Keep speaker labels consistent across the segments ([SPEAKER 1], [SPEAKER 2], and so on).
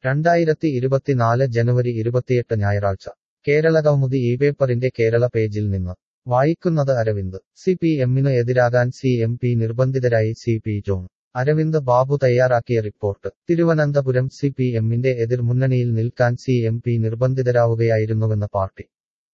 [SPEAKER 1] രണ്ടായിരത്തി ഇരുപത്തിനാല് ജനുവരി ഇരുപത്തിയെട്ട് ഞായറാഴ്ച കേരള കൗമുദി ഈ പേപ്പറിന്റെ കേരള പേജിൽ നിന്ന് വായിക്കുന്നത് അരവിന്ദ് സി പി എമ്മിനു എതിരാകാൻ സി എം പി നിർബന്ധിതരായി സി പി ജോൺ അരവിന്ദ് ബാബു തയ്യാറാക്കിയ റിപ്പോർട്ട് തിരുവനന്തപുരം സി പി എമ്മിന്റെ എതിർമുന്നണിയിൽ നിൽക്കാൻ സി എം പി നിർബന്ധിതരാവുകയായിരുന്നുവെന്ന് party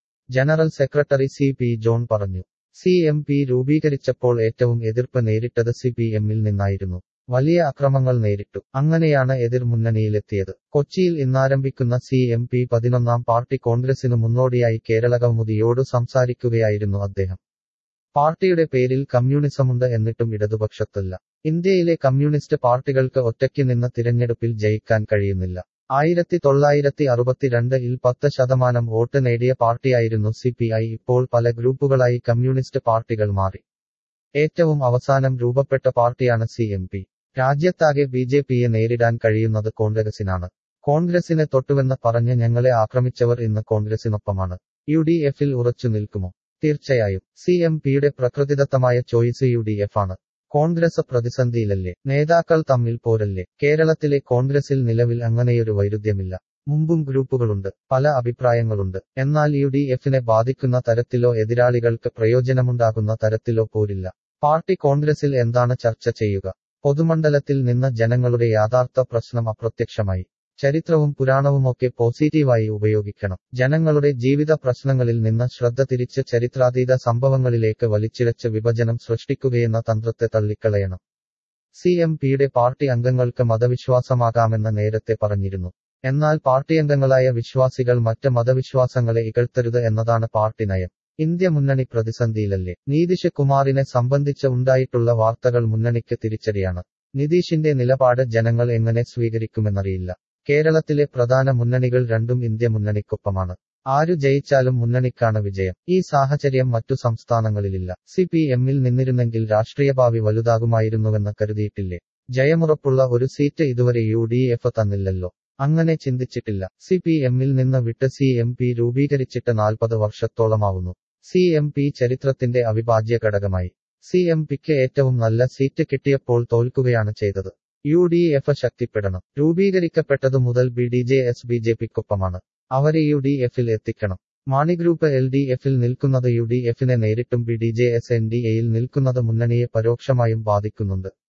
[SPEAKER 1] general secretary C P John പറഞ്ഞു സി എം പി രൂപീകരിച്ചപ്പോൾ ഏറ്റവും എതിർപ്പ് നേരിട്ടത് സി പി എമ്മിൽ നിന്നായിരുന്നു വലിയ അക്രമങ്ങൾ നേരിട്ടു അങ്ങനെയാണ് എതിർമുന്നണിയിലെത്തിയത് കൊച്ചിയിൽ ഇന്നാരംഭിക്കുന്ന സി എം പി പതിനൊന്നാം പാർട്ടി കോൺഗ്രസിനു മുന്നോടിയായി കേരള കൗമുദിയോട് സംസാരിക്കുകയായിരുന്നു അദ്ദേഹം പാർട്ടിയുടെ പേരിൽ കമ്മ്യൂണിസമുണ്ട് എന്നിട്ടും ഇടതുപക്ഷത്തല്ല ഇന്ത്യയിലെ കമ്മ്യൂണിസ്റ്റ് പാർട്ടികൾക്ക് ഒറ്റയ്ക്ക് നിന്ന് തിരഞ്ഞെടുപ്പിൽ ജയിക്കാൻ കഴിയുന്നില്ല ആയിരത്തി തൊള്ളായിരത്തി അറുപത്തിരണ്ടിൽ പത്ത് ശതമാനം വോട്ട് നേടിയ പാർട്ടിയായിരുന്നു സി പി ഐ ഇപ്പോൾ പല ഗ്രൂപ്പുകളായി കമ്മ്യൂണിസ്റ്റ് പാർട്ടികൾ മാറി ഏറ്റവും അവസാനം രൂപപ്പെട്ട പാർട്ടിയാണ് സി എം പി രാജ്യത്താകെ ബി ജെ പിയെ നേരിടാൻ കഴിയുന്നത് കോൺഗ്രസിനാണ് കോൺഗ്രസിനെ തൊട്ടുവെന്ന് പറഞ്ഞ് ഞങ്ങളെ ആക്രമിച്ചവർ ഇന്ന് കോൺഗ്രസിനൊപ്പമാണ് യു ഡി എഫിൽ ഉറച്ചു നിൽക്കുമോ തീർച്ചയായും സി എം പിയുടെ പ്രകൃതിദത്തമായ ചോയ്സ് യു ഡി എഫ് ആണ് കോൺഗ്രസ് പ്രതിസന്ധിയിലല്ലേ നേതാക്കൾ തമ്മിൽ പോരല്ലേ കേരളത്തിലെ കോൺഗ്രസിൽ നിലവിൽ അങ്ങനെയൊരു വൈരുദ്ധ്യമില്ല മുമ്പും ഗ്രൂപ്പുകളുണ്ട് പല അഭിപ്രായങ്ങളുണ്ട് എന്നാൽ യു ഡി എഫിനെ ബാധിക്കുന്ന തരത്തിലോ എതിരാളികൾക്ക് പ്രയോജനമുണ്ടാകുന്ന തരത്തിലോ പോരില്ല പാർട്ടി കോൺഗ്രസിൽ എന്താണ് ചർച്ച ചെയ്യുക പൊതുമണ്ഡലത്തിൽ നിന്ന് ജനങ്ങളുടെ യാഥാർത്ഥ പ്രശ്നം അപ്രത്യക്ഷമായി ചരിത്രവും പുരാണവുമൊക്കെ പോസിറ്റീവായി ഉപയോഗിക്കണം ജനങ്ങളുടെ ജീവിത പ്രശ്നങ്ങളിൽ നിന്ന് ശ്രദ്ധ തിരിച്ച് ചരിത്രാതീത സംഭവങ്ങളിലേക്ക് വലിച്ചിഴച്ച് വിഭജനം സൃഷ്ടിക്കുകയെന്ന തന്ത്രത്തെ തള്ളിക്കളയണം സി എം പിയുടെ പാർട്ടി അംഗങ്ങൾക്ക് മതവിശ്വാസമാകാമെന്ന് നേരത്തെ പറഞ്ഞിരുന്നു എന്നാൽ പാർട്ടിയംഗങ്ങളായ വിശ്വാസികൾ മറ്റ് മതവിശ്വാസങ്ങളെ ഇകഴ്ത്തരുത് എന്നതാണ് പാർട്ടി നയം ഇന്ത്യ മുന്നണി പ്രതിസന്ധിയിലല്ലേ നീതിഷ് കുമാറിനെ സംബന്ധിച്ച് ഉണ്ടായിട്ടുള്ള വാർത്തകൾ മുന്നണിക്ക് തിരിച്ചടിയാണ് നിതീഷിന്റെ നിലപാട് ജനങ്ങൾ എങ്ങനെ സ്വീകരിക്കുമെന്നറിയില്ല കേരളത്തിലെ പ്രധാന മുന്നണികൾ രണ്ടും ഇന്ത്യ മുന്നണിക്കൊപ്പമാണ് ആരു ജയിച്ചാലും മുന്നണിക്കാണ് വിജയം ഈ സാഹചര്യം മറ്റു സംസ്ഥാനങ്ങളിലില്ല സി പി എമ്മിൽ നിന്നിരുന്നെങ്കിൽ രാഷ്ട്രീയ ഭാവി വലുതാകുമായിരുന്നുവെന്ന് കരുതിയിട്ടില്ലേ ജയമുറപ്പുള്ള ഒരു സീറ്റ് ഇതുവരെ യു ഡി എഫ് തന്നില്ലല്ലോ അങ്ങനെ ചിന്തിച്ചിട്ടില്ല സി പി എമ്മിൽ നിന്ന് വിട്ട് സി എം പി രൂപീകരിച്ചിട്ട് നാൽപ്പത് വർഷത്തോളമാവുന്നു സി എം പി ചരിത്രത്തിന്റെ അവിഭാജ്യ ഘടകമായി സി എം പിക്ക് ഏറ്റവും നല്ല സീറ്റ് കിട്ടിയപ്പോൾ തോൽക്കുകയാണ് ചെയ്തത് യു ഡി എഫ് ശക്തിപ്പെടണം രൂപീകരിക്കപ്പെട്ടതു മുതൽ B D J S B J പിക്കൊപ്പമാണ് അവരെ യു ഡി എഫിൽ എത്തിക്കണം മാണി ഗ്രൂപ്പ് എൽ ഡി എഫിൽ നിൽക്കുന്നത് യു ഡി എഫിനെ നേരിട്ടും B D J S N D എയിൽ നിൽക്കുന്നത് മുന്നണിയെ പരോക്ഷമായും ബാധിക്കുന്നുണ്ട്